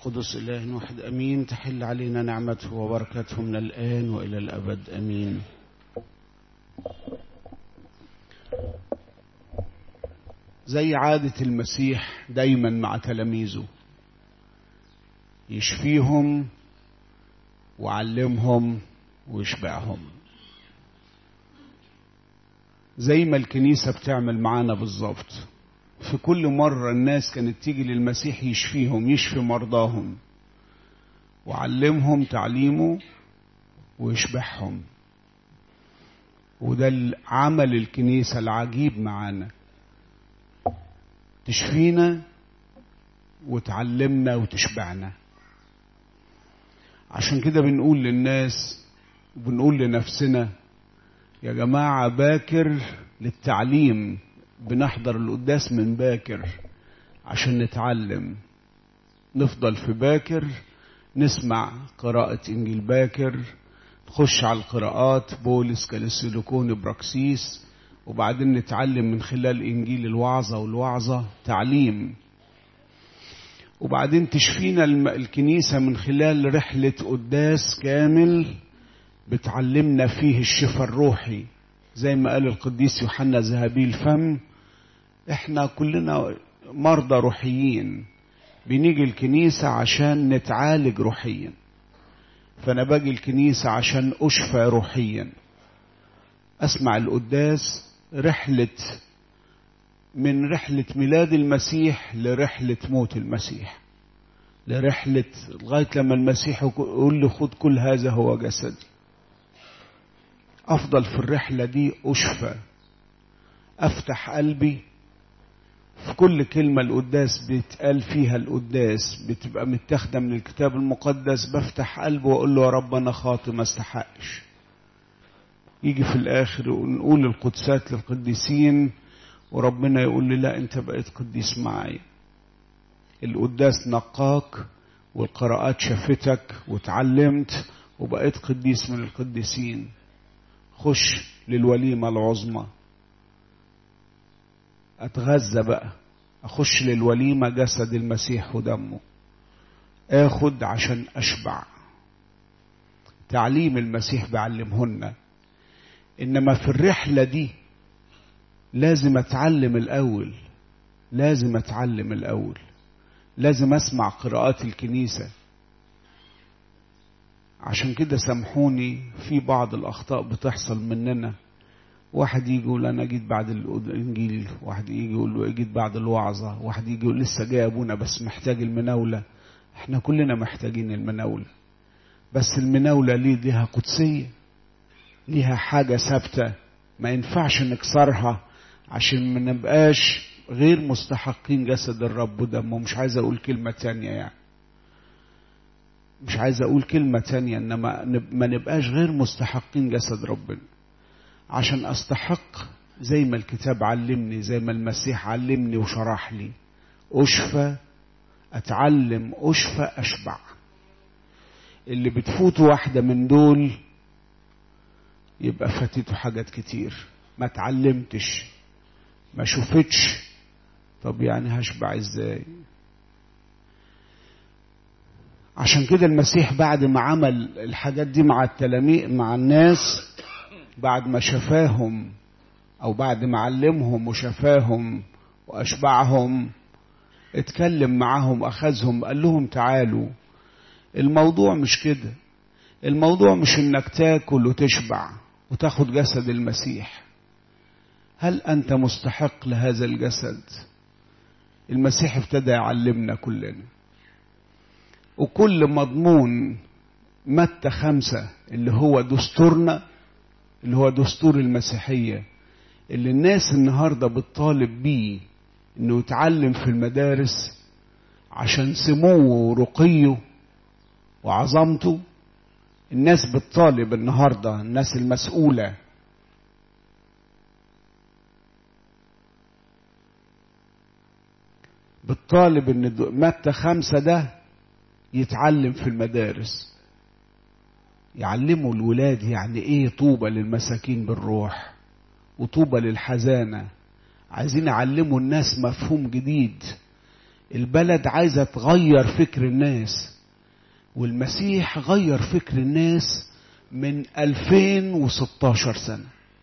القدس إله واحد أمين تحل علينا نعمته وبركته من الآن وإلى الأبد أمين زي عادة المسيح دايما مع تلاميذه يشفيهم وعلمهم ويشبعهم زي ما الكنيسة بتعمل معانا بالظبط في كل مرة الناس كانت تيجي للمسيح يشفيهم يشفي مرضاهم وعلمهم تعليمه ويشبعهم وده عمل الكنيسة العجيب معانا تشفينا وتعلمنا وتشبعنا عشان كده بنقول للناس وبنقول لنفسنا يا جماعة باكر للتعليم بنحضر القداس من باكر عشان نتعلم نفضل في باكر نسمع قراءة إنجيل باكر نخش على القراءات بولس كالسيلوكون براكسيس وبعدين نتعلم من خلال إنجيل الوعظة والوعظة تعليم وبعدين تشفينا الكنيسة من خلال رحلة قداس كامل بتعلمنا فيه الشفاء الروحي زي ما قال القديس يوحنا ذهبي الفم احنا كلنا مرضى روحيين بنيجي الكنيسة عشان نتعالج روحيا فأنا باجي الكنيسة عشان أشفى روحيا أسمع القداس رحلة من رحلة ميلاد المسيح لرحلة موت المسيح لرحلة لغاية لما المسيح يقول لي خد كل هذا هو جسدي أفضل في الرحلة دي أشفى أفتح قلبي في كل كلمة القداس بيتقال فيها القداس بتبقى متاخدة من الكتاب المقدس بفتح قلبي وأقول له يا رب أنا خاطئ ما استحقش يجي في الآخر ونقول القدسات للقديسين وربنا يقول لي لا أنت بقيت قديس معايا القداس نقاك والقراءات شفتك وتعلمت وبقيت قديس من القديسين خش للوليمة العظمى أتغذى بقى أخش للوليمة جسد المسيح ودمه آخد عشان أشبع تعليم المسيح بعلمهن إنما في الرحلة دي لازم أتعلم الأول لازم أتعلم الأول لازم أسمع قراءات الكنيسة عشان كده سامحوني في بعض الأخطاء بتحصل مننا واحد يجي يقول أنا جيت بعد الإنجيل واحد يجي يقول له جيت بعد الوعظة واحد يجي يقول لسه جاي أبونا بس محتاج المناولة احنا كلنا محتاجين المناولة بس المناولة ليه ليها قدسية ليها حاجة ثابتة ما ينفعش نكسرها عشان ما نبقاش غير مستحقين جسد الرب ودمه مش عايز أقول كلمة تانية يعني مش عايز أقول كلمة تانية إنما ما نبقاش غير مستحقين جسد ربنا عشان أستحق زي ما الكتاب علمني زي ما المسيح علمني وشرح لي أشفى أتعلم أشفى أشبع اللي بتفوت واحدة من دول يبقى فاتته حاجات كتير ما اتعلمتش ما شفتش طب يعني هشبع ازاي عشان كده المسيح بعد ما عمل الحاجات دي مع التلاميذ مع الناس بعد ما شفاهم او بعد ما علمهم وشفاهم واشبعهم اتكلم معاهم اخذهم قال لهم تعالوا الموضوع مش كده الموضوع مش انك تاكل وتشبع وتاخد جسد المسيح هل انت مستحق لهذا الجسد المسيح ابتدى يعلمنا كلنا وكل مضمون متى خمسة اللي هو دستورنا اللي هو دستور المسيحية اللي الناس النهاردة بتطالب بيه انه يتعلم في المدارس عشان سموه ورقيه وعظمته الناس بتطالب النهاردة الناس المسؤولة بتطالب ان متى خمسة ده يتعلم في المدارس يعلموا الولاد يعني ايه طوبى للمساكين بالروح وطوبى للحزانة عايزين يعلموا الناس مفهوم جديد البلد عايزة تغير فكر الناس والمسيح غير فكر الناس من 2016 سنة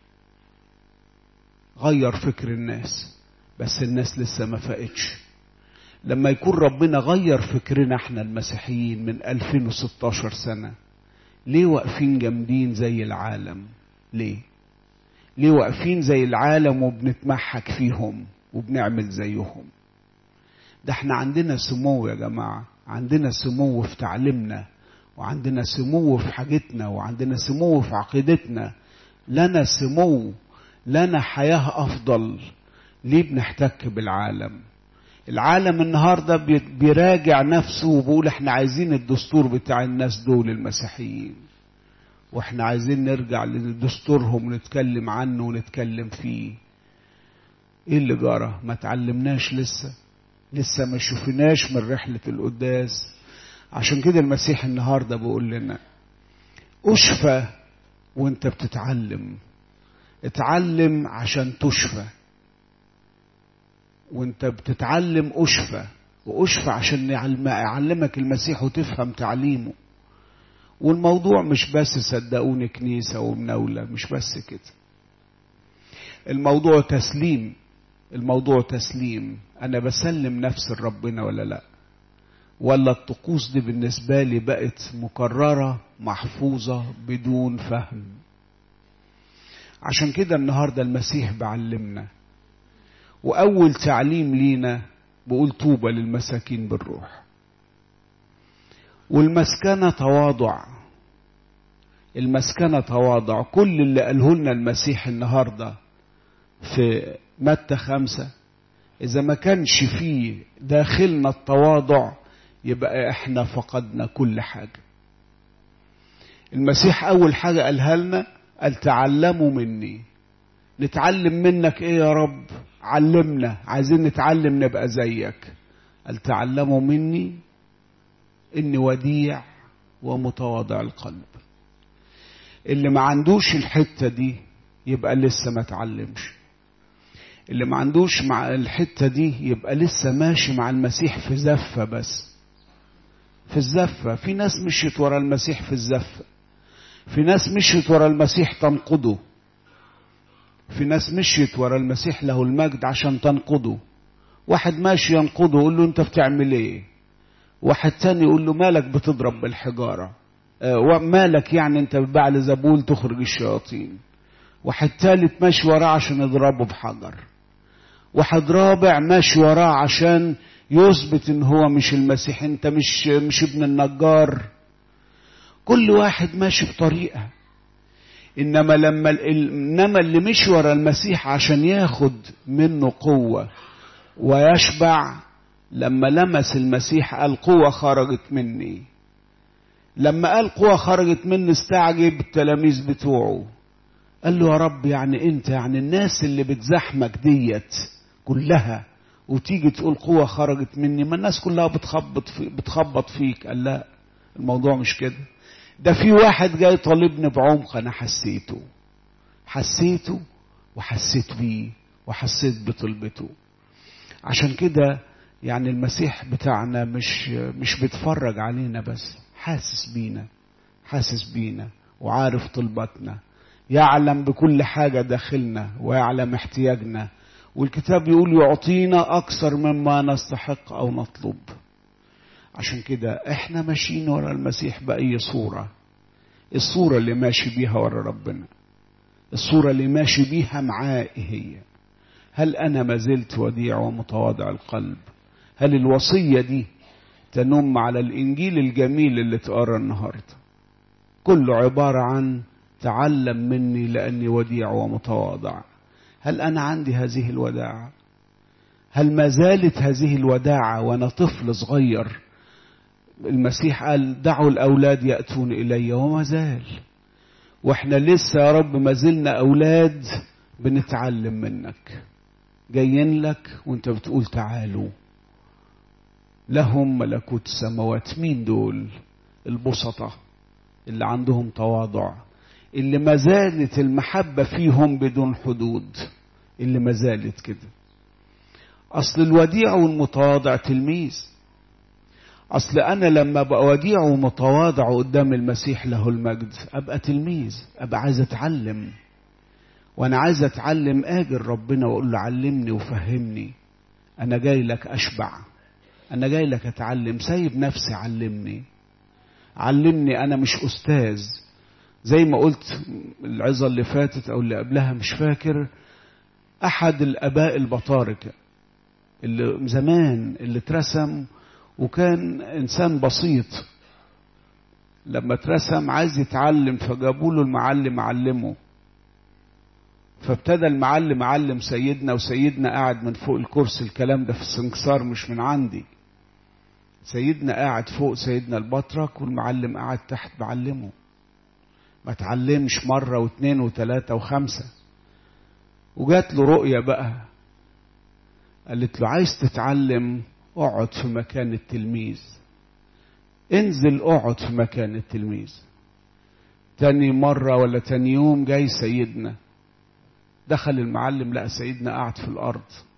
غير فكر الناس بس الناس لسه ما فاقتش لما يكون ربنا غير فكرنا احنا المسيحيين من 2016 سنة ليه واقفين جامدين زي العالم ليه ليه واقفين زي العالم وبنتمحك فيهم وبنعمل زيهم ده احنا عندنا سمو يا جماعة عندنا سمو في تعليمنا وعندنا سمو في حاجتنا وعندنا سمو في عقيدتنا لنا سمو لنا حياة أفضل ليه بنحتك بالعالم العالم النهاردة بيراجع نفسه وبيقول احنا عايزين الدستور بتاع الناس دول المسيحيين واحنا عايزين نرجع لدستورهم ونتكلم عنه ونتكلم فيه ايه اللي جرى ما تعلمناش لسه لسه ما شفناش من رحلة القداس عشان كده المسيح النهاردة بيقول لنا اشفى وانت بتتعلم اتعلم عشان تشفى وانت بتتعلم اشفى واشفى عشان يعلمك المسيح وتفهم تعليمه والموضوع مش بس صدقوني كنيسة ومناولة مش بس كده الموضوع تسليم الموضوع تسليم انا بسلم نفسي لربنا ولا لا ولا الطقوس دي بالنسبة لي بقت مكررة محفوظة بدون فهم عشان كده النهاردة المسيح بعلمنا وأول تعليم لينا بقول طوبى للمساكين بالروح والمسكنة تواضع المسكنة تواضع كل اللي قاله لنا المسيح النهاردة في متى خمسة إذا ما كانش فيه داخلنا التواضع يبقى احنا فقدنا كل حاجة المسيح أول حاجة قالها لنا قال تعلموا مني نتعلم منك ايه يا رب علمنا عايزين نتعلم نبقى زيك قال تعلموا مني اني وديع ومتواضع القلب اللي ما عندوش الحتة دي يبقى لسه ما تعلمش اللي ما عندوش مع الحتة دي يبقى لسه ماشي مع المسيح في زفة بس في الزفة في ناس مشيت ورا المسيح في الزفة في ناس مشيت ورا المسيح تنقضه في ناس مشيت ورا المسيح له المجد عشان تنقضه واحد ماشي ينقضه يقول له انت بتعمل ايه واحد تاني يقول له مالك بتضرب بالحجارة اه مالك يعني انت ببعل زبول تخرج الشياطين واحد تالت ماشي وراه عشان يضربه بحجر واحد رابع ماشي وراه عشان يثبت ان هو مش المسيح انت مش مش ابن النجار كل واحد ماشي بطريقه انما لما انما اللي مشي ورا المسيح عشان ياخد منه قوه ويشبع لما لمس المسيح قال قوه خرجت مني لما قال قوه خرجت مني استعجب التلاميذ بتوعه قال له يا رب يعني انت يعني الناس اللي بتزحمك ديت كلها وتيجي تقول قوة خرجت مني ما الناس كلها بتخبط في بتخبط فيك قال لا الموضوع مش كده ده في واحد جاي طالبني بعمق انا حسيته حسيته وحسيت بيه وحسيت بطلبته عشان كده يعني المسيح بتاعنا مش مش بيتفرج علينا بس حاسس بينا حاسس بينا وعارف طلباتنا يعلم بكل حاجة داخلنا ويعلم احتياجنا والكتاب يقول يعطينا أكثر مما نستحق أو نطلب عشان كده احنا ماشيين ورا المسيح بأي صورة الصورة اللي ماشي بيها ورا ربنا الصورة اللي ماشي بيها معاه هي هل أنا ما زلت وديع ومتواضع القلب هل الوصية دي تنم على الإنجيل الجميل اللي تقرا النهاردة كله عبارة عن تعلم مني لأني وديع ومتواضع هل أنا عندي هذه الوداعة هل ما زالت هذه الوداعة وأنا طفل صغير المسيح قال دعوا الأولاد يأتون إلي وما زال وإحنا لسه يا رب ما زلنا أولاد بنتعلم منك جايين لك وانت بتقول تعالوا لهم ملكوت السماوات مين دول البسطة اللي عندهم تواضع اللي ما زالت المحبة فيهم بدون حدود اللي ما زالت كده اصل الوديع والمتواضع تلميذ اصل انا لما ابقى وديع ومتواضع قدام المسيح له المجد ابقى تلميذ ابقى عايز اتعلم وانا عايز اتعلم اجي ربنا واقول له علمني وفهمني انا جاي لك اشبع انا جاي لك اتعلم سايب نفسي علمني علمني انا مش استاذ زي ما قلت العظة اللي فاتت او اللي قبلها مش فاكر احد الاباء البطاركة اللي زمان اللي اترسم وكان انسان بسيط لما اترسم عايز يتعلم فجابوا له المعلم علمه فابتدى المعلم علم سيدنا وسيدنا قاعد من فوق الكرسي الكلام ده في السنكسار مش من عندي سيدنا قاعد فوق سيدنا البطرك والمعلم قاعد تحت بعلمه ما تعلمش مرة واثنين وثلاثة وخمسة وجات له رؤية بقى قالت له عايز تتعلم اقعد في مكان التلميذ انزل اقعد في مكان التلميذ تاني مرة ولا تاني يوم جاي سيدنا دخل المعلم لقى سيدنا قاعد في الأرض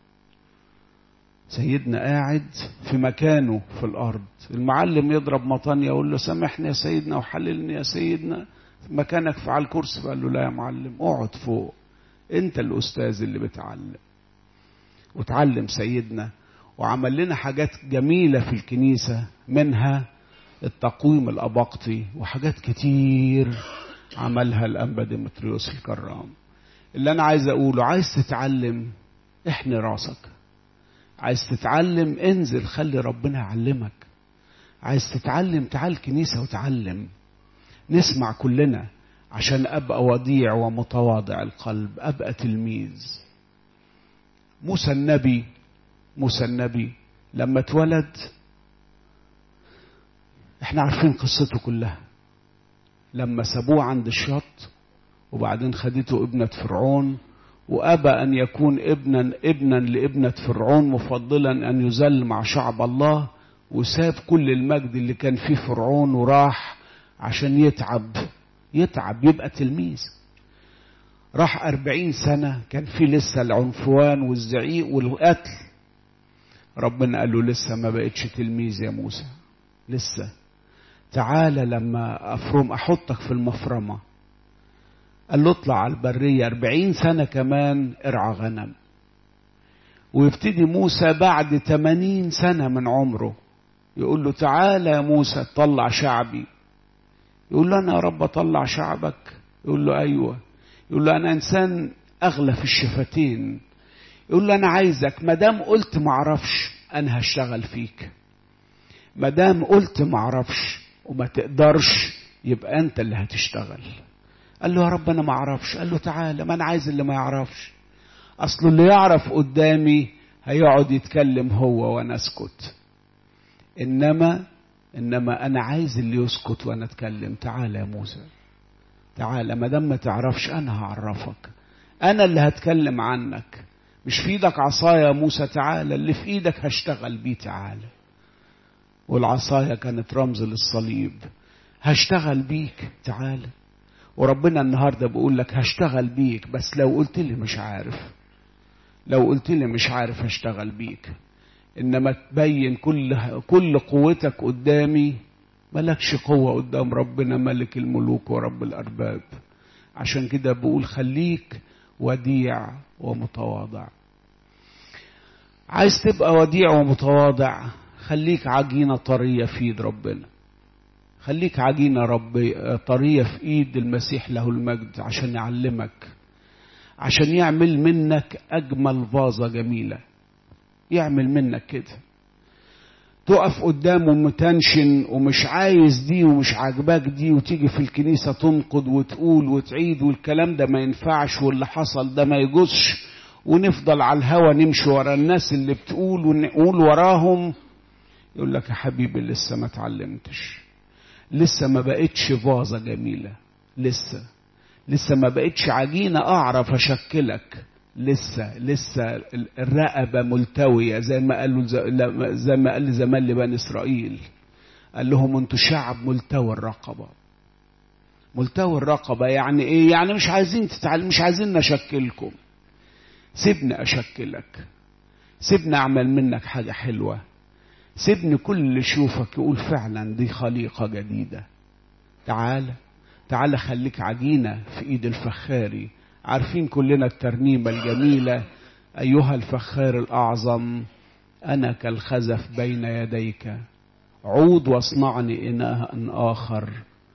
سيدنا قاعد في مكانه في الأرض المعلم يضرب مطانية يقول له سامحني يا سيدنا وحللني يا سيدنا مكانك في على الكرسي فقال له لا يا معلم اقعد فوق انت الأستاذ اللي بتعلم وتعلم سيدنا وعمل لنا حاجات جميلة في الكنيسة منها التقويم الأباقطي وحاجات كتير عملها الأنبا ديمتريوس الكرام اللي أنا عايز أقوله عايز تتعلم احني راسك عايز تتعلم انزل خلي ربنا يعلمك عايز تتعلم تعال الكنيسة وتعلم نسمع كلنا عشان أبقى وديع ومتواضع القلب أبقى تلميذ موسى النبي موسى النبي لما اتولد احنا عارفين قصته كلها لما سابوه عند الشط وبعدين خدته ابنة فرعون وأبى أن يكون ابنا ابنا لابنة فرعون مفضلا أن يذل مع شعب الله وساب كل المجد اللي كان فيه فرعون وراح عشان يتعب يتعب يبقى تلميذ راح أربعين سنة كان في لسه العنفوان والزعيق والقتل ربنا قال له لسه ما بقتش تلميذ يا موسى لسه تعالى لما أفرم أحطك في المفرمة قال له اطلع على البرية أربعين سنة كمان ارعى غنم ويبتدي موسى بعد تمانين سنة من عمره يقول له تعالى يا موسى طلع شعبي يقول له أنا يا رب أطلع شعبك يقول له أيوة يقول له أنا إنسان أغلى في الشفتين يقول له أنا عايزك مدام قلت معرفش أنا هشتغل فيك مدام قلت معرفش وما تقدرش يبقى أنت اللي هتشتغل قال له يا رب أنا ما أعرفش قال له تعالى ما أنا عايز اللي ما يعرفش أصل اللي يعرف قدامي هيقعد يتكلم هو وأنا أسكت إنما إنما أنا عايز اللي يسكت وأنا أتكلم تعالى يا موسى تعالى ما دام ما تعرفش أنا هعرفك أنا اللي هتكلم عنك مش في ايدك عصاية يا موسى تعالى اللي في ايدك هشتغل بيه تعالى والعصاية كانت رمز للصليب هشتغل بيك تعالى وربنا النهاردة بيقول لك هشتغل بيك بس لو قلت لي مش عارف لو قلت لي مش عارف هشتغل بيك انما تبين كل كل قوتك قدامي ملكش قوة قدام ربنا ملك الملوك ورب الأرباب عشان كده بقول خليك وديع ومتواضع عايز تبقى وديع ومتواضع خليك عجينة طرية في ايد ربنا خليك عجينة ربي طرية في ايد المسيح له المجد عشان يعلمك عشان يعمل منك اجمل فازة جميلة يعمل منك كده تقف قدامه متنشن ومش عايز دي ومش عاجباك دي وتيجي في الكنيسة تنقد وتقول وتعيد والكلام ده ما ينفعش واللي حصل ده ما يجوزش ونفضل على الهوا نمشي ورا الناس اللي بتقول ونقول وراهم يقول لك يا حبيبي لسه ما اتعلمتش لسه ما بقتش فازة جميلة لسه لسه ما بقتش عجينة أعرف أشكلك لسه لسه الرقبة ملتوية زي ما قالوا زي ما قال زمان لبني إسرائيل قال لهم انتوا شعب ملتوي الرقبة ملتوي الرقبة يعني ايه يعني مش عايزين تتعلم مش عايزين نشكلكم سيبني أشكلك سيبني اعمل منك حاجة حلوة سيبني كل اللي يشوفك يقول فعلا دي خليقة جديدة تعال تعال خليك عجينة في ايد الفخاري عارفين كلنا الترنيمة الجميلة ايها الفخار الاعظم انا كالخزف بين يديك عود واصنعني اناء اخر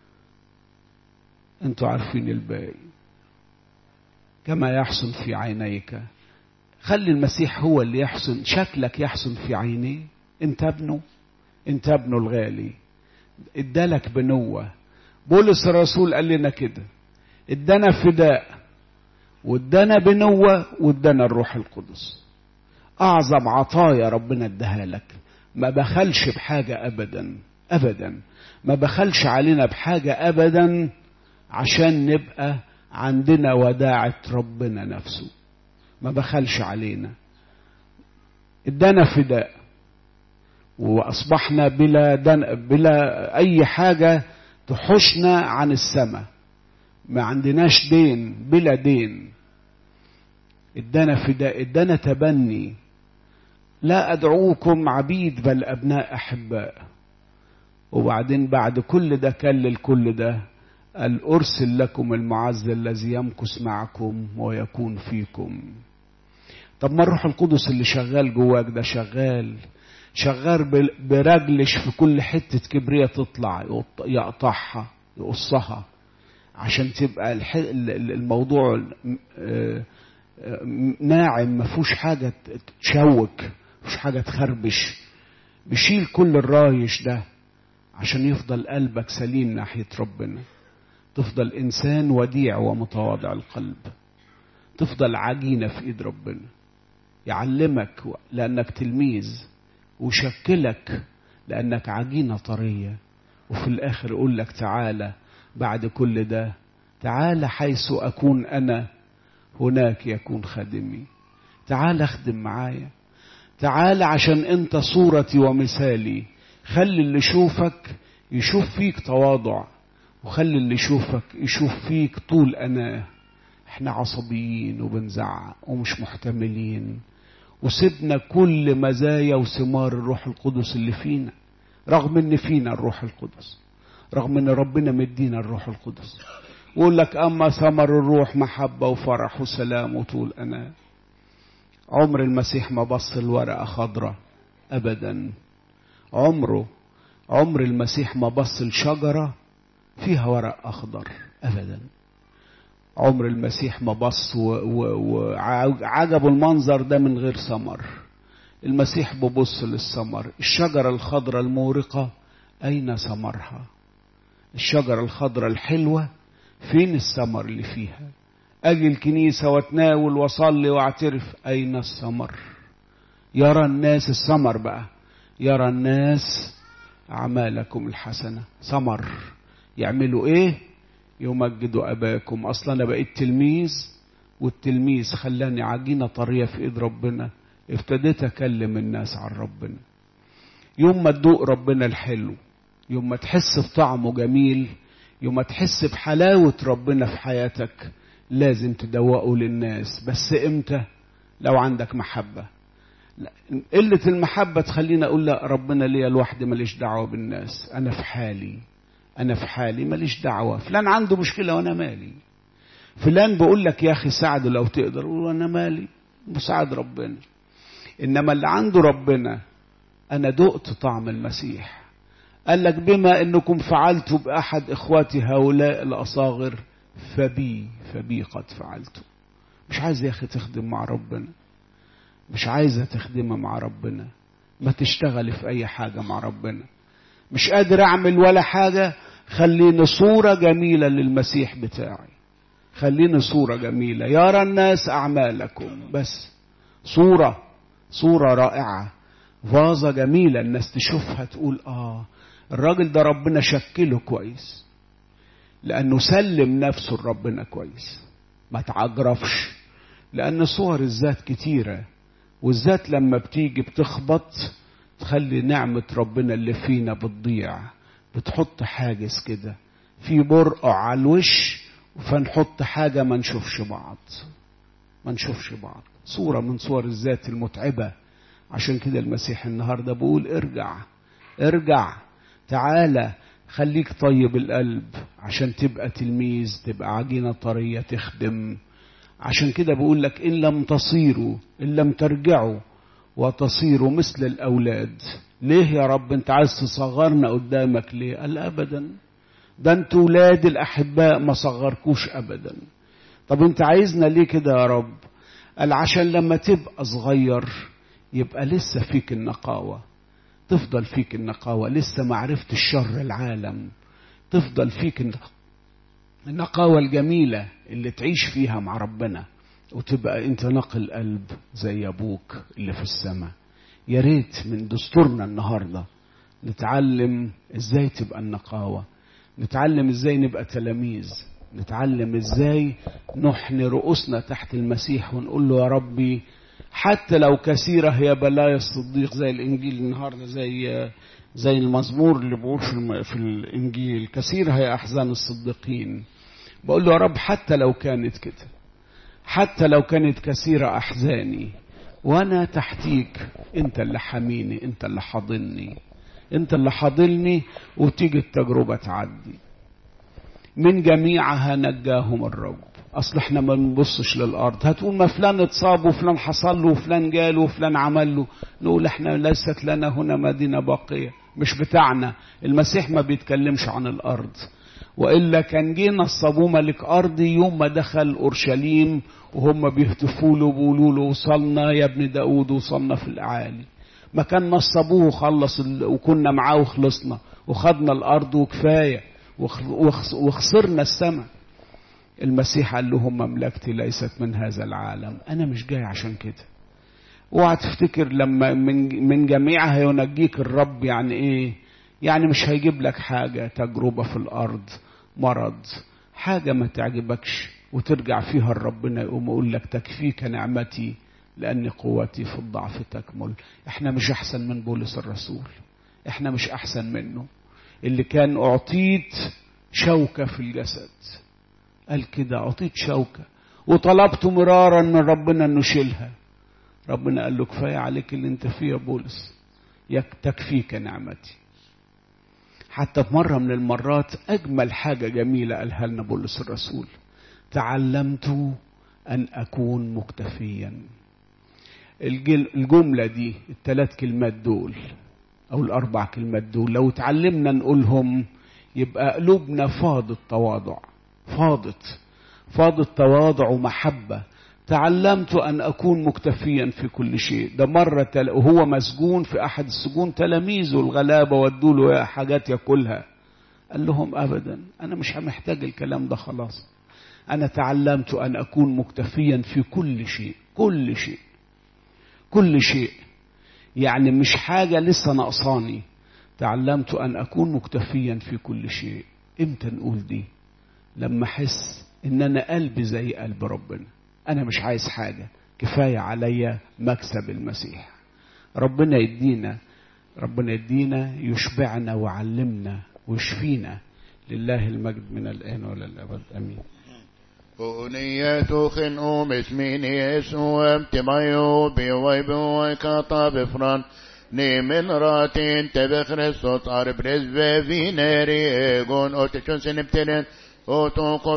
انتوا عارفين الباقي كما يحسن في عينيك خلي المسيح هو اللي يحسن شكلك يحسن في عينيه انت ابنه انت ابنه الغالي ادالك بنوة بولس الرسول قال لنا كده ادانا فداء وادانا بنوة وادانا الروح القدس اعظم عطايا ربنا اداها لك ما بخلش بحاجة ابدا ابدا ما بخلش علينا بحاجة ابدا عشان نبقى عندنا وداعة ربنا نفسه ما بخلش علينا ادانا فداء واصبحنا بلا دن بلا اي حاجه تحشنا عن السماء ما عندناش دين بلا دين ادانا فداء ادانا تبني لا ادعوكم عبيد بل ابناء احباء وبعدين بعد كل ده كلل كل ده قال ارسل لكم المعز الذي يمكث معكم ويكون فيكم طب ما الروح القدس اللي شغال جواك ده شغال شغال برجلش في كل حتة كبرية تطلع يقطعها يقصها عشان تبقى الموضوع ناعم ما فيهوش حاجة تشوك مفيش حاجة تخربش بيشيل كل الرايش ده عشان يفضل قلبك سليم ناحية ربنا تفضل إنسان وديع ومتواضع القلب تفضل عجينة في إيد ربنا يعلمك لأنك تلميذ وشكلك لأنك عجينة طرية وفي الآخر يقول لك تعالى بعد كل ده تعالى حيث أكون أنا هناك يكون خادمي تعالى اخدم معايا تعالى عشان انت صورتي ومثالي خلي اللي يشوفك يشوف فيك تواضع وخلي اللي يشوفك يشوف فيك طول أناه احنا عصبيين وبنزعق ومش محتملين وسيبنا كل مزايا وثمار الروح القدس اللي فينا رغم ان فينا الروح القدس رغم ان ربنا مدينا الروح القدس ويقول لك اما ثمر الروح محبه وفرح وسلام وطول انا عمر المسيح ما بص الورقه خضراء ابدا عمره عمر المسيح ما بص الشجره فيها ورق اخضر ابدا عمر المسيح ما بص وعجبه المنظر ده من غير ثمر المسيح ببص للثمر الشجرة الخضراء المورقة أين ثمرها الشجرة الخضراء الحلوة فين الثمر اللي فيها أجي الكنيسة واتناول وأصلي وأعترف أين الثمر يرى الناس الثمر بقى يرى الناس أعمالكم الحسنة ثمر يعملوا إيه يمجدوا أباكم أصلا أنا بقيت تلميذ والتلميذ خلاني عجينة طرية في إيد ربنا ابتديت أكلم الناس عن ربنا يوم ما تدوق ربنا الحلو يوم ما تحس بطعمه جميل يوم ما تحس بحلاوة ربنا في حياتك لازم تدوقه للناس بس امتى لو عندك محبة قلة المحبة تخليني أقول لا ربنا ليا لوحدي ماليش دعوة بالناس أنا في حالي أنا في حالي ماليش دعوة فلان عنده مشكلة وأنا مالي فلان بقول لك يا أخي ساعده لو تقدر قول أنا مالي مساعد ربنا إنما اللي عنده ربنا أنا دقت طعم المسيح قال لك بما أنكم فعلتوا بأحد إخواتي هؤلاء الأصاغر فبي فبي قد فعلت مش عايز يا أخي تخدم مع ربنا مش عايزة تخدمها مع ربنا ما تشتغلي في أي حاجة مع ربنا مش قادر أعمل ولا حاجة خليني صورة جميلة للمسيح بتاعي خليني صورة جميلة يرى الناس أعمالكم بس صورة صورة رائعة فازة جميلة الناس تشوفها تقول آه الراجل ده ربنا شكله كويس لأنه سلم نفسه لربنا كويس ما تعجرفش لأن صور الذات كتيرة والذات لما بتيجي بتخبط تخلي نعمة ربنا اللي فينا بتضيع بتحط حاجز كده في برقع على الوش فنحط حاجة ما نشوفش بعض ما نشوفش بعض صورة من صور الذات المتعبة عشان كده المسيح النهاردة بيقول ارجع ارجع تعالى خليك طيب القلب عشان تبقى تلميذ تبقى عجينة طرية تخدم عشان كده بقول لك إن لم تصيروا إن لم ترجعوا وتصيروا مثل الأولاد ليه يا رب أنت عايز تصغرنا قدامك ليه قال أبدا ده أنتوا ولاد الأحباء ما صغركوش أبدا طب أنت عايزنا ليه كده يا رب قال عشان لما تبقى صغير يبقى لسه فيك النقاوة تفضل فيك النقاوة لسه ما عرفت الشر العالم تفضل فيك النقاوة الجميلة اللي تعيش فيها مع ربنا وتبقى انت نقل قلب زي ابوك اللي في السماء يا ريت من دستورنا النهاردة نتعلم ازاي تبقى النقاوة نتعلم ازاي نبقى تلاميذ نتعلم ازاي نحن رؤوسنا تحت المسيح ونقول له يا ربي حتى لو كثيرة هي بلايا الصديق زي الإنجيل النهاردة زي زي المزمور اللي بقول في, في الإنجيل كثيرة هي أحزان الصديقين بقول له يا رب حتى لو كانت كده حتى لو كانت كثيرة أحزاني وأنا تحتيك أنت اللي حميني أنت اللي حاضني أنت اللي حاضلني وتيجي التجربة تعدي من جميعها نجاهم الرب اصل احنا ما بنبصش للارض هتقول ما فلان اتصاب وفلان حصل له وفلان جاله وفلان عمل له نقول احنا ليست لنا هنا مدينه باقيه مش بتاعنا المسيح ما بيتكلمش عن الارض والا كان جه نصبوه ملك ارضي يوم ما دخل اورشليم وهم بيهتفوا له بيقولوا له وصلنا يا ابن داود وصلنا في الاعالي ما كان نصبوه وخلص وكنا معاه وخلصنا وخدنا الارض وكفايه وخسرنا السماء المسيح قال لهم مملكتي ليست من هذا العالم انا مش جاي عشان كده اوعى تفتكر لما من من جميعها ينجيك الرب يعني ايه يعني مش هيجيب لك حاجة تجربة في الأرض مرض حاجة ما تعجبكش وترجع فيها لربنا يقوم يقول لك تكفيك نعمتي لأن قوتي في الضعف تكمل احنا مش أحسن من بولس الرسول احنا مش أحسن منه اللي كان أعطيت شوكة في الجسد قال كده أعطيت شوكة وطلبت مرارا من ربنا أنه يشيلها ربنا قال له كفاية عليك اللي انت فيه يا بولس تكفيك نعمتي حتى في مرة من المرات أجمل حاجة جميلة قالها لنا بولس الرسول تعلمت أن أكون مكتفيا الجملة دي الثلاث كلمات دول أو الأربع كلمات دول لو تعلمنا نقولهم يبقى قلوبنا فاضت تواضع فاضت فاضت تواضع ومحبة تعلمت أن أكون مكتفيا في كل شيء ده مرة تل... وهو مسجون في أحد السجون تلاميذه الغلابة ودوا له حاجات ياكلها قال لهم أبدا أنا مش محتاج الكلام ده خلاص أنا تعلمت أن أكون مكتفيا في كل شيء كل شيء كل شيء يعني مش حاجة لسه ناقصاني تعلمت أن أكون مكتفيا في كل شيء إمتى نقول دي لما أحس إن أنا قلبي زي قلب ربنا أنا مش عايز حاجة كفاية عليا مكسب المسيح ربنا يدينا ربنا يدينا يشبعنا ويعلمنا ويشفينا لله المجد من الآن ولا الأبد أمين أغنية خن اسمين يسوع امتبايو بيوي كطاب فران نيمن راتين تبخرستوس عرب رزبه في ناري ايغون اوتشون سنبتلين اوتو